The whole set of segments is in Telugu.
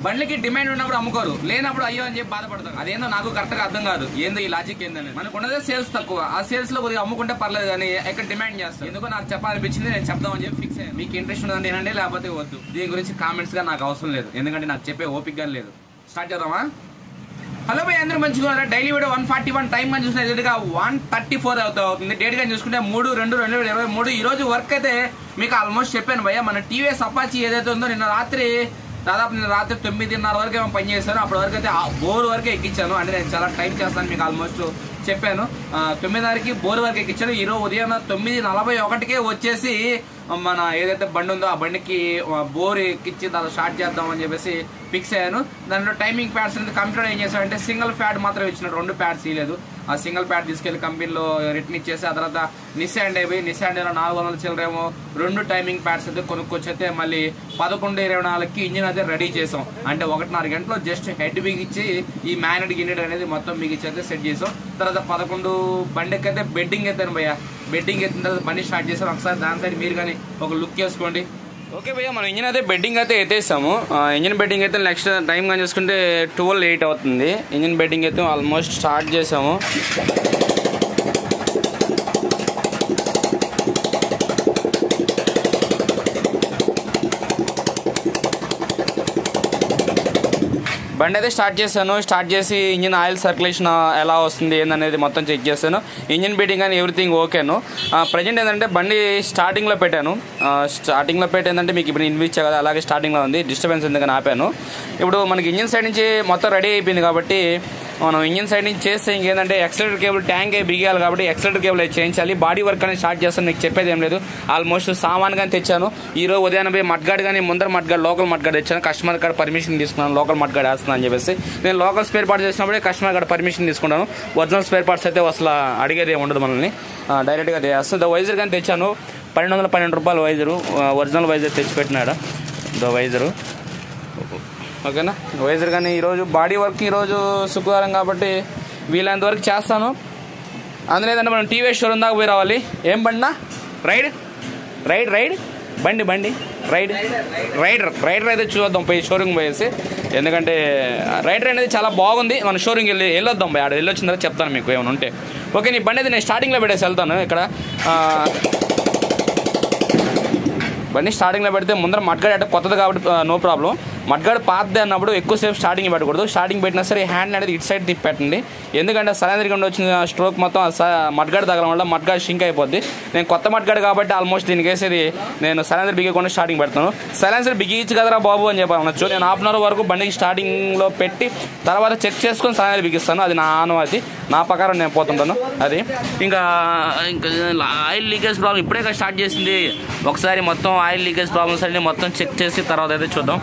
బండ్లకి డిమాండ్ ఉన్నప్పుడు అమ్ముకోరు లేనప్పుడు అయ్యో అని చెప్పి బాధపడతారు అదేందో నాకు కరెక్ట్ గా అర్థం కాదు ఏందో ఈ లాజిక్ ఏందని మనకు ఉన్నదే సేల్స్ తక్కువ ఆ సేల్స్ లో కొద్దిగా అమ్ముకుంటే పర్లేదు కానీ ఎక్కడ డిమాండ్ చేస్తారు ఎందుకో నాకు చెప్పాలనిపించింది నేను చెప్దామని చెప్పి ఫిక్స్ అయ్యాను మీకు ఇంట్రెస్ట్ ఉందంటే ఏనండి లేకపోతే వద్దు దీని గురించి కామెంట్స్ గా నాకు అవసరం లేదు ఎందుకంటే నాకు చెప్పే ఓపిక గా లేదు స్టార్ట్ చేద్దామా హలో భయ్ అందరూ మంచిగా daily video one forty one time అని చూసిన ఎదురుగా వన్ థర్టీ ఫోర్ అవుతుంది డేట్ గా చూసుకుంటే మూడు రెండు రెండు వేల ఇరవై మూడు ఈ రోజు వర్క్ అయితే మీకు ఆల్మోస్ట్ చెప్పాను భయ్య మన టీవీఎస్ అపాచి ఏదైతే ఉందో నిన్న రాత్రి దాదాపు నిన్న రాత్రి తొమ్మిదిన్నర వరకు ఏమో పని చేశాను అప్పటి వరకు అయితే ఆ బోర్ వరకు ఎక్కించాను అంటే నేను చాలా టైం చేస్తాను మీకు ఆల్మోస్ట్ చెప్పాను ఆ, తొమ్మిదిన్నరకి బోర్ వరకు ఎక్కించాను ఈ రోజు ఉదయం తొమ్మిది నలభై ఒకటికే వచ్చేసి మన ఏదైతే బండి ఉందో ఆ బండికి ఆ, బోర్ ఎక్కించి దాన్ని స్టార్ట్ చేద్దాం అని చెప్పేసి ఫిక్స్ అయ్యాను దాంట్లో టైమింగ్ ప్యాడ్స్ అనేది కంప్యూటర్ ఏం చేశాడంటే సింగిల్ ప్యాడ్ మాత్రం ఇచ్చిన రెండు ప్యాడ్స్ ఇవ్వలేదు ఆ సింగిల్ ప్యాడ్ తీసుకెళ్లి కంపెనీలో రిటర్న్ ఇచ్చేసి ఆ తర్వాత నిశాండ్ అయిపోయి నిశాండ్ నాలుగు వందల చిల్లరేమో రెండు టైమింగ్ ప్యాడ్స్ అయితే కొనుక్కొచ్చి అయితే మళ్ళీ పదకొండు ఇరవై నాలుగుకి ఇంజిన్ అయితే రెడీ చేసాం అంటే ఒకటిన్నర గంటలో జస్ట్ హెడ్ బిగిచ్చి ఈ మ్యానెడ్ గిన్నెడ్ అనేది మొత్తం బిగిచ్చి అయితే సెట్ చేసాం తర్వాత పదకొండు బండికి అయితే బెడ్డింగ్ ఎత్తాను భయ్య బెడ్డింగ్ ఎత్తిన తర్వాత బండి స్టార్ట్ చేసాం ఒకసారి దాని సైడ్ మీరు కానీ ఒక లుక్ వేసుకోండి ఓకే భయ్య మనం ఇంజిన్ అయితే బెడ్డింగ్ అయితే ఎత్తేసాము ఆ, ఇంజిన్ బెడ్డింగ్ అయితే నెక్స్ట్ టైం కానీ చూసుకుంటే ట్వెల్వ్ ఎయిట్ అవుతుంది ఇంజిన్ బెడ్డింగ్ అయితే ఆల్మోస్ట్ స్టార్ట్ చేసాము బండి అయితే స్టార్ట్ చేశాను స్టార్ట్ చేసి ఇంజిన్ ఆయిల్ సర్క్యులేషన్ ఎలా వస్తుంది ఏందనేది మొత్తం చెక్ చేశాను ఇంజిన్ బీటింగ్ కానీ ఎవ్రీథింగ్ ఓకేను ప్రజెంట్ ఏంటంటే బండి స్టార్టింగ్లో పెట్టాను ఆ, స్టార్టింగ్లో పెట్టి ఏంటంటే మీకు ఇప్పుడు ఇన్విచ్చా కదా అలాగే స్టార్టింగ్లో ఉంది డిస్టర్బెన్స్ ఎందుకని ఆపాను ఇప్పుడు మనకి ఇంజిన్ సైడ్ నుంచి మొత్తం రెడీ అయిపోయింది కాబట్టి మనం ఇంజిన్ సైడ్ నుంచి చేస్తే ఇంకేంటంటే ఎక్సలేటర్ కేబుల్ ట్యాంక్ అయి బిగియాలి కాబట్టి ఎక్సలేటర్ కేబుల్ అయితే చేయించాలి బాడీ వర్క్ అనేది స్టార్ట్ చేస్తాను మీకు చెప్పేది ఏం లేదు ఆల్మోస్ట్ సామాన్ కానీ తెచ్చాను ఈ రోజు ఉదయాన్నే పోయి మడ్గాడ్ కానీ ముందర మడ్గాడ్ లోకల్ మడ్గాడ్ తెచ్చాను కస్టమర్ కాడ పర్మిషన్ తీసుకున్నాను లోకల్ మడ్గాడ్ వేస్తున్నాను అని చెప్పేసి నేను లోకల్ స్పేర్ పార్ట్స్ చేసినప్పుడే కస్టమర్ కాడ పర్మిషన్ తీసుకుంటాను ఒరిజినల్ స్పేర్ పార్ట్స్ అయితే అసలు అడిగేది ఏమి ఉండదు మనల్ని ఆ, డైరెక్ట్గా చేస్తాను ద వైజర్ కానీ తెచ్చాను పన్నెండు వందల పన్నెండు రూపాయలు వైజరు ఆ, ఒరిజినల్ వైజర్ తెచ్చిపెట్టినాడు ద వైజరు ఓకేనా వైజర్ కానీ ఈరోజు బాడీ వర్క్ ఈరోజు శుక్రవారం కాబట్టి వీలైనంత వరకు చేస్తాను అందులో ఏదంటే మనం టీవీ షోరూమ్ దాకా పోయి రావాలి ఏం బండినా రైడ్ రైడ్ రైడ్ బండి బండి రైడ్ రైడర్ రైడర్ అయితే చూద్దాం పోయి షోరూమ్ పోయేసి ఎందుకంటే రైడర్ అనేది చాలా బాగుంది మన షోరూమ్కి వెళ్ళి వెళ్ళొద్దాం పోయి ఆడ వెళ్ళొచ్చిన తర్వాత చెప్తాను మీకు ఏమైనా ఉంటే ఓకే నీ బండి అయితే నేను స్టార్టింగ్లో పెట్టేసి వెళ్తాను ఇక్కడ ఆ, బండి స్టార్టింగ్లో పెడితే ముందర మడ్గాడ్ అంటే కొత్తది కాబట్టి నో ప్రాబ్లం మడ్గాడ్ పాతదే అన్నప్పుడు ఎక్కువసేపు స్టార్టింగ్ పెట్టకూడదు స్టార్టింగ్ పెట్టినా సరే హ్యాండ్ అనేది ఇటు సైడ్ తిప్పి పెట్టండి ఎందుకంటే సరైన గుండా వచ్చిన స్ట్రోక్ మొత్తం ఆ స- మడ్గాడ్ తగలడం వల్ల మడ్గాడ్ షింక్ అయిపోద్ది నేను కొత్త మడ్గాడ్ కాబట్టి ఆల్మోస్ట్ దీనికి వేసేది నేను సైలెన్సర్ బిగకుండా స్టార్టింగ్ పెడతాను సైలెన్సర్ బిగించు కదరా బాబు అని చెప్పి అనొచ్చు నేను హాఫ్ అన్ అవర్ వరకు బండికి స్టార్టింగ్లో పెట్టి తర్వాత చెక్ చేసుకొని సైలెన్సర్ బిగిస్తాను అది నా అనుమతి నా ప్రకారం నేను పోతుంటాను అది ఇంకా ఇంకా ఆయిల్ లీకేజ్ ప్రాబ్లం ఇప్పుడే కదా స్టార్ట్ చేసింది ఒకసారి మొత్తం ఆయిల్ లీకేజ్ ప్రాబ్లమ్స్ అన్ని మొత్తం చెక్ చేసి తర్వాత అయితే చూద్దాం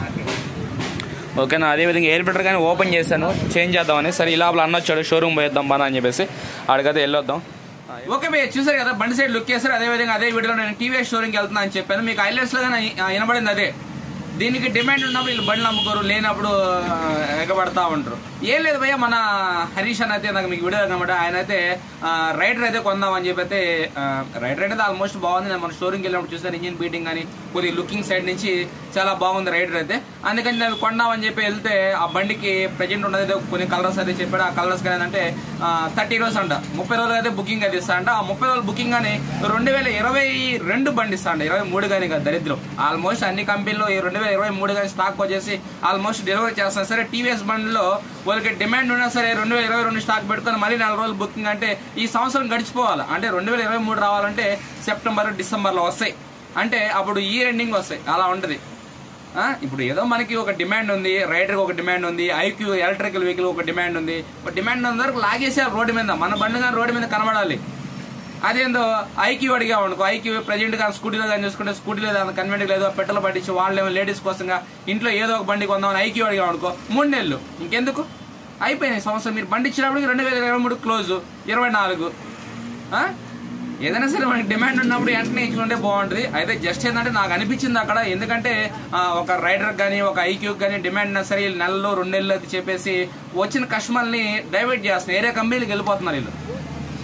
ఓకేనా అదేవిధంగా ఎయిర్ ఫిల్టర్ కానీ ఓపెన్ చేశాను చేంజ్ చేద్దామని సరే ఇలా అన్న వచ్చాడు షోరూమ్ పోయేద్దాం బాగా అని చెప్పేసి ఆడికైతే వెళ్ళొద్దాం ఓకే భయ్య చూసారు కదా బండి సైడ్ లుక్ చేశారు అదే విధంగా అదే వీడియోలో నేను టీవీఎస్ షోరూమ్కి వెళ్తున్నా అని చెప్పాను మీకు హైలైట్స్ లో కానీ వినబడింది అదే దీనికి డిమాండ్ ఉన్నప్పుడు వీళ్ళు బండ్లు అమ్ముకోరు లేనప్పుడు ఆ, ఎగబడతా ఉంటారు ఏం లేదు భయ్య మన హరీష్ అని అయితే నాకు మీకు వీడియో అనమాట ఆయన అయితే ఆ, రైడర్ అయితే కొందాం అని చెప్పి అయితే ఆ, రైడర్ అయితే ఆల్మోస్ట్ బాగుంది నేను మన షోరూమ్కి వెళ్ళినప్పుడు చూసాను ఇంజిన్ బీటింగ్ కానీ కొద్దిగా లుకింగ్ సైడ్ నుంచి చాలా బాగుంది రైడర్ అయితే అందుకని నేను కొందామని చెప్పి వెళ్తే ఆ బండికి ప్రజెంట్ ఉన్నది అయితే కొన్ని కలర్స్ అయితే చెప్పాడు ఆ కలర్స్ కానీ ఏంటంటే థర్టీ రోజు అంట ముప్పై రోజులు అయితే బుకింగ్ అయితే ఇస్తా అంట ఆ ముప్పై రోజులు బుకింగ్ కానీ రెండు వేల ఇరవై రెండు బండి ఇస్తా అంట ఇరవై మూడు కానీ కాదు దరిద్రం ఆల్మోస్ట్ అన్ని కంపెనీలో ఈ రెండు వేల ఇరవై మూడు కానీ స్టాక్ వచ్చేసి ఆల్మోస్ట్ డెలివరీ చేస్తాను సరే టీవీఎస్ బండిలో వాళ్ళకి డిమాండ్ ఉన్నా సరే రెండు వేల ఇరవై రెండు స్టాక్ పెట్టుకొని మళ్ళీ నాలుగు రోజులు బుకింగ్ అంటే ఈ సంవత్సరం గడిచిపోవాలి అంటే రెండు వేల ఇరవై మూడు రావాలంటే సెప్టెంబర్ డిసెంబర్లో వస్తాయి అంటే అప్పుడు ఈ ఎండింగ్ వస్తాయి అలా ఉంటుంది ఆ, ఇప్పుడు ఏదో మనకి ఒక డిమాండ్ ఉంది రైడర్ ఒక డిమాండ్ ఉంది ఐక్యూ ఎలక్ట్రికల్ వెహికల్ ఒక డిమాండ్ ఉంది ఒక డిమాండ్ ఉన్న వరకు లాగేసారు రోడ్డు మీద మన బండి కానీ రోడ్డు మీద కనబడాలి అదేందో ఐక్యూ అడిగా అనుకో ఐక్యూ ప్రజెంట్ గా స్కూటీలో కానీ చూసుకుంటే స్కూటీలో దాని కన్వెంట్ లేదు పెట్రోల్ పట్టించి వాళ్ళేమో లేడీస్ కోసంగా ఇంట్లో ఏదో ఒక బండి కొందామని ఐక్యూ అడిగా అనుకో మూడు నెలలు ఇంకెందుకు అయిపోయినాయి సంవత్సరం మీరు బండి ఇచ్చినప్పుడు రెండు వేల ఇరవై మూడు క్లోజ్ ఇరవై నాలుగు ఆ? ఏదైనా సరే మనకి డిమాండ్ ఉన్నప్పుడు వెంటనే ఇచ్చుకుంటే బాగుంటుంది అయితే జస్ట్ ఏంటంటే నాకు అనిపించింది అక్కడ ఎందుకంటే ఆ, ఒక రైడర్ కానీ ఒక ఐక్యూ కానీ డిమాండ్ ఉన్నా సరే వీళ్ళు నెలలో రెండు నెలలు అది చెప్పేసి వచ్చిన కస్టమర్ని డైవర్ట్ చేస్తున్నారు ఏరే కంపెనీకి వెళ్ళిపోతున్నారు వీళ్ళు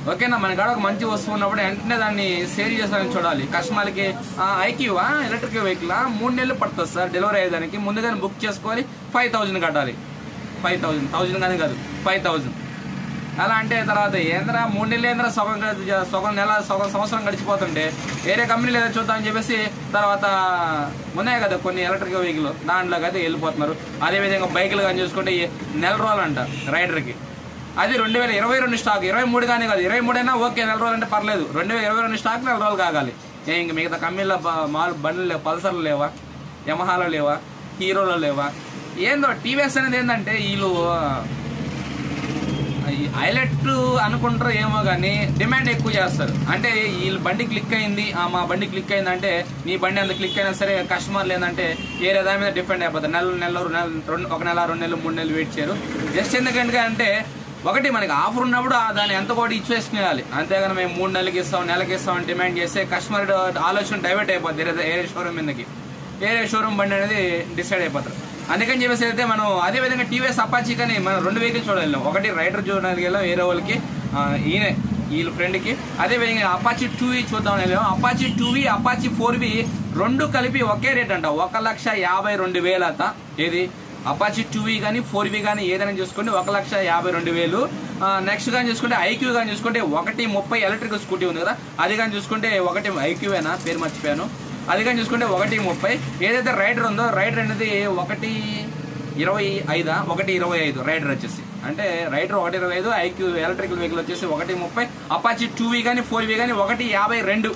ఓకేనా మన కాడ ఒక మంచి వస్తువు ఉన్నప్పుడు వెంటనే దాన్ని సేల్ చేస్తారని చూడాలి కస్టమర్కి ఐక్యూవా ఎలక్ట్రిక్ వెహికల్ మూడు నెలలు పడుతుంది సార్ డెలివరీ అయ్యేదానికి ముందుగానే బుక్ చేసుకోవాలి ఫైవ్ థౌజండ్ కట్టాలి ఫైవ్ థౌజండ్ థౌజండ్ కానీ కాదు ఫైవ్ థౌజండ్ అలా అంటే తర్వాత ఏంద్రా మూడు నెలలు ఏంద్రా సగం గడి- సగం నెల సగం సంవత్సరం గడిచిపోతుంటే వేరే కంపెనీలు ఏదో చూద్దామని చెప్పేసి తర్వాత ఉన్నాయి కదా కొన్ని ఎలక్ట్రిక్ వెహికల్ దాంట్లోకి అయితే వెళ్ళిపోతున్నారు అదేవిధంగా బైకులు కానీ చూసుకుంటే ఈ నెల రోజులంట రైడర్కి అది రెండు వేల ఇరవై రెండు స్టాక్ ఇరవై మూడు కానీ కాదు ఇరవై మూడు అయినా ఓకే నెల రోజులు అంటే పర్లేదు రెండు వేల ఇరవై రెండు స్టాక్ నెల రోజులు కాగాలి ఏ ఇంక మిగతా కంపెనీలో బ- మాల్ బండ్లు లేవు పల్సర్లు లేవా యమహాలో లేవా హీరోలో లేవా ఏందో టీవీఎస్ అనేది ఏంటంటే వీళ్ళు హైలైట్ అనుకుంటారు ఏమో కానీ డిమాండ్ ఎక్కువ చేస్తారు అంటే వీళ్ళ బండి క్లిక్ అయింది ఆ మా బండి క్లిక్ అయిందంటే నీ బండి అంత క్లిక్ అయినా సరే కస్టమర్లు ఏంటంటే వేరే దాని మీద డిపెండ్ అయిపోతారు నెల నెల నెల రెండు ఒక నెల రెండు నెలలు మూడు నెలలు వెయిట్ చేయరు జస్ట్ ఎందుకంటే అంటే ఒకటి మనకి ఆఫర్ ఉన్నప్పుడు ఆ దాన్ని ఎంత కూడా ఇచ్చేసుకునేయాలి అంతేగాని మేము మూడు నెలలకి ఇస్తాం నెలకి ఇస్తాం అని డిమాండ్ చేస్తే కస్టమర్ ఆలోచన డైవర్ట్ అయిపోద్ది వేరే వేరే షోరూమ్ మీదకి వేరే షోరూమ్ బండి అనేది డిసైడ్ అయిపోతారు అందుకని చెప్పేసి అయితే మనం అదే విధంగా టీవీఎస్ అపాచీ కానీ మనం రెండు వెహికల్స్ చూడలేం ఒకటి రైడర్ చూడడానికి వెళ్ళాం వేరే వాళ్ళకి ఆ, ఈయనే వీళ్ళ ఫ్రెండ్కి అదే విధంగా అపాచీ టూ వి చూద్దాం వెళ్ళాం Apache two V Apache four V రెండు కలిపి ఒకే రేట్ అంట ఒక లక్ష యాభై రెండు వేలు అత ఏది అపాచీ టూ వి కానీ ఫోర్ వి కానీ ఏదైనా చూసుకోండి ఒక లక్ష యాభై రెండు వేలు నెక్స్ట్ కానీ చూసుకుంటే ఐక్యూ కానీ చూసుకుంటే ఒకటి ముప్పై ఎలక్ట్రికల్ స్కూటీ ఉంది కదా అది కానీ చూసుకుంటే ఒకటి ఐక్యూవేనా పేరు మర్చిపోయాను అది కానీ చూసుకుంటే ఒకటి ముప్పై ఏదైతే రైడర్ ఉందో రైడర్ అనేది ఒకటి ఇరవై ఐదా ఒకటి ఇరవై ఐదు రైడర్ వచ్చేసి అంటే రైడర్ ఒకటి ఇరవై ఐదు ఐక్యూ ఎలక్ట్రికల్ వెహికల్ వచ్చేసి ఒకటి ముప్పై అపాచీ టూ వి కానీ ఫోర్ వి కానీ ఒకటి యాభై రెండు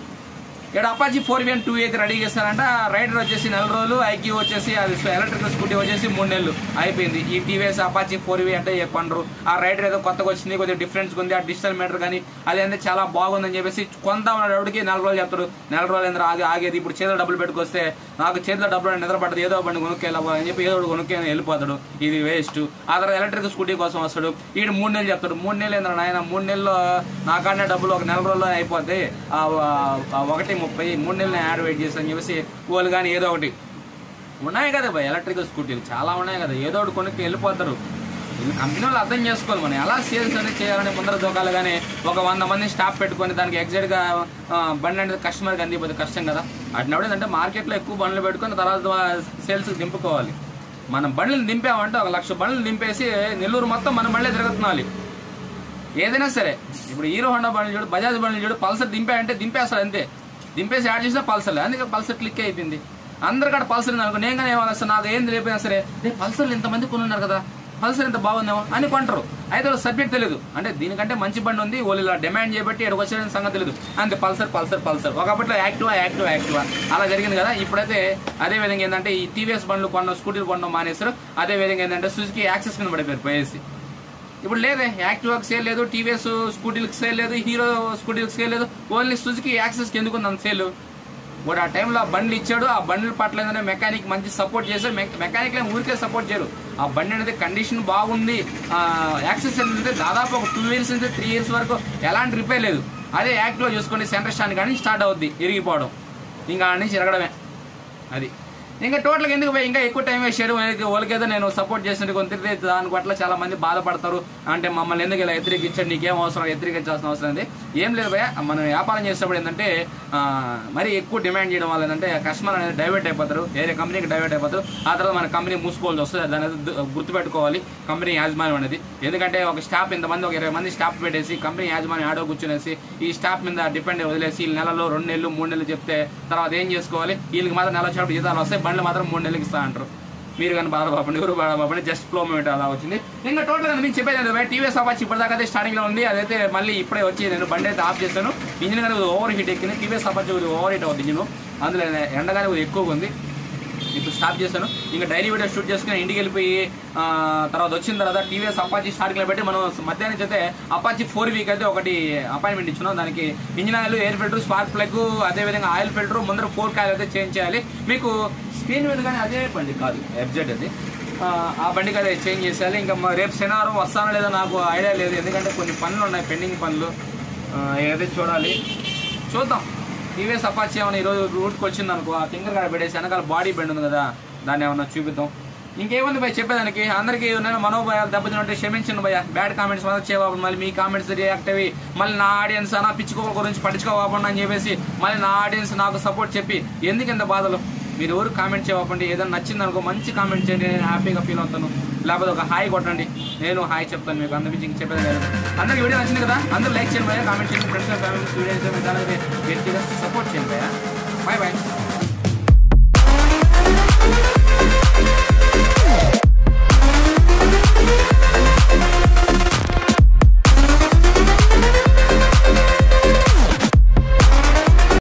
ఇక్కడ Apache four V and two అయితే రెడీ చేస్తారంట రైడర్ వచ్చేసి నెల రోజులు ఐక్యూ వచ్చేసి అది ఎలక్ట్రికల్ స్కూటీ వచ్చేసి మూడు నెలలు అయిపోయింది ఈ టీవీఎస్ అపాచీ ఫోర్ వి అంటే కొనరు ఆ రైడర్ ఏదో కొత్తగా వచ్చింది కొద్దిగా డిఫరెన్స్ ఉంది ఆ డిజిటల్ మీటర్ కానీ అది అంటే చాలా బాగుందని చెప్పేసి కొందాం అనేవాడికి నెల రోజులు చెప్తారు నెల రోజులు ఎందుకు ఆగి ఆగేది ఇప్పుడు చేతిలో డబ్బులు పెట్టుకొస్తే నాకు చేతిలో డబ్బులు నిద్ర పడదు ఏదో బండి కొనుక్కెళ్ళవా అని చెప్పి ఏదో ఒకటి కొనుక్కే వెళ్ళిపోతాడు ఇది వేస్ట్ ఆ తర్వాత ఎలక్ట్రిక్ స్కూటీ కోసం వస్తాడు వీడు మూడు నెలలు చెప్తాడు మూడు నెలలు ఏంద్రా నాయన మూడు నెలల్లో నాకన్నా డబ్బులు ఒక నెల రోజుల్లో అయిపోతాయి ఆ ఆ ఒకటి ముప్పై మూడు నెలలు యాడ్ వెయిట్ చేస్తాను చెప్పేసి వాళ్ళు కానీ ఏదో ఒకటి ఉన్నాయి కదా భయ్ ఎలక్ట్రికల్ స్కూటీలు చాలా ఉన్నాయి కదా ఏదో ఒకటి కొనుక్కి వెళ్ళిపోతారు ఇది కంపెనీ వాళ్ళు అర్థం చేసుకోవాలి మనం ఎలా సేల్స్ అనేది చేయాలని ముందర దూకాలి కానీ ఒక వంద మంది స్టాఫ్ పెట్టుకొని దానికి ఎగ్జాక్ట్గా బండి అనేది కస్టమర్కి అందిపోతే కష్టం కదా అట్టినప్పుడు ఏంటంటే మార్కెట్లో ఎక్కువ బండ్లు పెట్టుకొని తర్వాత సేల్స్ దింపుకోవాలి మనం బండ్లు దింపామంటే ఒక లక్ష బండ్లు దింపేసి నెల్లూరు మొత్తం మన బండ్లే తిరుగుతున్నాలి ఏదైనా సరే ఇప్పుడు హీరో హోండా బండ్లు చూడు బజాజ్ బండ్లు చూడు పల్సర్ దింపాయంటే దింపేస్తాడు అంతే దింపేసి యాడ్ చేసినా పల్సర్ అందుకే పల్సర్ క్లిక్ అయిపోయింది అందరు కూడా పల్సర్ ఉంది అనుకో నేను కానీ ఏమన్నా నాకు ఏం తెలియపోయినా సరే రే పల్సర్లు ఇంతమంది కొని ఉన్నారు కదా పల్సర్ ఎంత బాగుందేమో అని కొంటారు అయితే వాళ్ళ సబ్జెక్ట్ తెలియదు అంటే దీనికంటే మంచి బండి ఉంది వాళ్ళు ఇలా డిమాండ్ చేయబట్టి ఇక్కడికి వచ్చిన సంగతి తెలియదు అంతే పల్సర్ పల్సర్ పల్సర్ ఒకప్పట్లో యాక్టివా యాక్టివా యాక్టివా అలా జరిగింది కదా ఇప్పుడైతే అదే విధంగా ఏంటంటే ఈ టీవీఎస్ బండ్లు కొన్న స్కూటీలు కొనడం మానేస్తారు అదే విధంగా ఏంటంటే సుజుకి యాక్సెస్ కింద పడిపోయారు పోయేసి ఇప్పుడు లేదే యాక్టివాకి సేల్ లేదు టీవీఎస్ స్కూటీలకు సేల్ లేదు హీరో స్కూటీలకు సేల్ లేదు ఓన్లీ సుజుకి యాక్సెస్కి ఎందుకు ఉంది అంత సేల్ వాడు ఆ టైంలో ఆ బండ్లు ఇచ్చాడు ఆ బండ్లు పట్ల ఏంటంటే మెకానిక్ మంచి సపోర్ట్ చేశాడు మెకానిక్ ఊరికే సపోర్ట్ చేయరు ఆ బండి అనేది కండిషన్ బాగుంది యాక్సెస్ ఏంటంటే దాదాపు ఒక టూ ఇయర్స్ నుంచి త్రీ ఇయర్స్ వరకు ఎలాంటి రిపేర్ లేదు అదే యాక్టివ్ చూసుకోండి సెంటర్ స్టాండ్ కానీ స్టార్ట్ అవుద్ది ఇరిగిపోవడం ఇంకా ఆడ నుంచి ఇరగడమే అది ఇంకా టోటల్గా ఎందుకు పోయి ఇంకా ఎక్కువ టైం వేసారు వాళ్ళకేదో నేను సపోర్ట్ చేసినట్టు కొంత దాని పట్ల చాలా మంది బాధపడతారు అంటే మమ్మల్ని ఎందుకు ఇలా వ్యతిరేకించాడు నీకేం అవసరం వ్యతిరేకించాల్సిన అవసరం ఉంది ఏం లేదు భయ మనం వ్యాపారం చేసేటప్పుడు ఏంటంటే ఆ, మరీ ఎక్కువ డిమాండ్ చేయడం వల్ల ఏంటంటే కస్టమర్ అనేది డైవర్ట్ అయిపోతారు వేరే కంపెనీకి డైవర్ట్ అయిపోతారు ఆ తర్వాత మన కంపెనీ మూసుకోవాల్సి వస్తుంది దాని అనేది దు- గుర్తుపెట్టుకోవాలి కంపెనీ యాజమాన్యం అనేది ఎందుకంటే ఒక స్టాఫ్ ఇంతమంది ఒక ఇరవై మంది స్టాఫ్ పెట్టేసి కంపెనీ యాజమాన్యం ఆడో కూర్చునేసి ఈ స్టాఫ్ మీద డిపెండ్ వదిలేసి వీళ్ళు నెలలో రెండు నెలలు మూడు నెలలు చెప్తే తర్వాత ఏం చేసుకోవాలి వీళ్ళకి మాత్రం నెల వచ్చేటప్పుడు జీతాలు వస్తాయి బండ్లు మాత్రం మూడు నెలలకి ఇస్తా అంటారు మీరు కానీ బాధపడండి ఎవరు బాధపడండి జస్ట్ ఫ్లో మూమెంట్ అలా వచ్చింది ఇంకా టోటల్ గా మీకు చెప్పేది ఏంటంటే టీవీఎస్ అవ్వచ్చు ఇప్పటిదాకా అయితే స్టార్టింగ్ లో ఉంది అదైతే మళ్ళీ ఇప్పుడే వచ్చి నేను బండి అయితే ఆఫ్ చేశాను ఇంజిన్ కానీ ఓవర్ హీట్ ఎక్కింది టీవీఎస్ అవ్వచ్చు ఓవర్ హీట్ అవుతుంది ఇంజిన్ అందులో ఎండగానే కొద్దిగా ఎక్కువగా ఉంది ఇప్పుడు స్టాప్ చేశాను ఇంకా డైలీ వీడియో షూట్ చేసుకుని ఇంటికి వెళ్ళిపోయి ఆ, తర్వాత వచ్చిన తర్వాత టీవీఎస్ అపాచీ స్టార్టింగ్ పెట్టి మనం మధ్యాహ్నం నుంచి అయితే అపాచీ ఫోర్ వీక్ అయితే ఒకటి అపాయింట్మెంట్ ఇచ్చున్నాం దానికి engine oil air filter spark plug అదేవిధంగా ఆయిల్ ఫిల్టర్ ముందర ఫోర్ కాయలు అయితే చేంజ్ చేయాలి మీకు స్క్రీన్ మీద కానీ అదే బండి కాదు ఎఫ్జెడ్ అది ఆ, ఆ బండికి అదే చేంజ్ చేసేయాలి ఇంకా మ- రేపు శనివారం వస్తానో లేదో నాకు ఐడియా లేదు ఎందుకంటే కొన్ని పనులు ఉన్నాయి పెండింగ్ పనులు ఆ, ఏదైతే చూడాలి చూద్దాం టీవీఎస్ అపాచీ ఏమైనా ఈరోజు రూట్కి వచ్చింది అనుకో ఆ ఫింగర్ కాడ పెట్టేసి వెనకాల బాడీ బెండ్ ఉంది కదా దాన్ని ఏమన్నా చూపిద్దాం ఇంకేముంది భయ చెప్పేదానికి అందరికీ నేను మనోభయాలు దెబ్బతింటే క్షమించండి భయ బ్యాడ్ కామెంట్స్ మాత్రం చేయబాబు మళ్ళీ మీ కామెంట్స్ రియాక్ట్ అయ్యి మళ్ళీ నా ఆడియన్స్ నా పిచ్చుకోల గురించి పట్టించుకోకుండా అని చెప్పేసి మళ్ళీ నా ఆడియన్స్ నాకు సపోర్ట్ చెప్పి ఎందుకు ఇంత బాధలు మీరు ఎవరు కామెంట్ చేయకండి ఏదైనా నచ్చింది అనుకో మంచి కామెంట్ చేయండి నేను హ్యాపీగా ఫీల్ అవుతాను లేకపోతే ఒక హాయ్ కొట్టండి నేను హాయ్ చెప్తాను మీకు అందరికి ఇంక చెప్పేది లేదు అందరికి వీడియో నచ్చింది కదా అందరూ లైక్ చేయండి భయ కామెంట్ చేయండి ఫ్రెండ్స్ ఫ్యామిలీస్ వీడియోస్ మీ ఛానల్కి గట్టిగా సపోర్ట్ చేయండి భయ బాయ్ బాయ్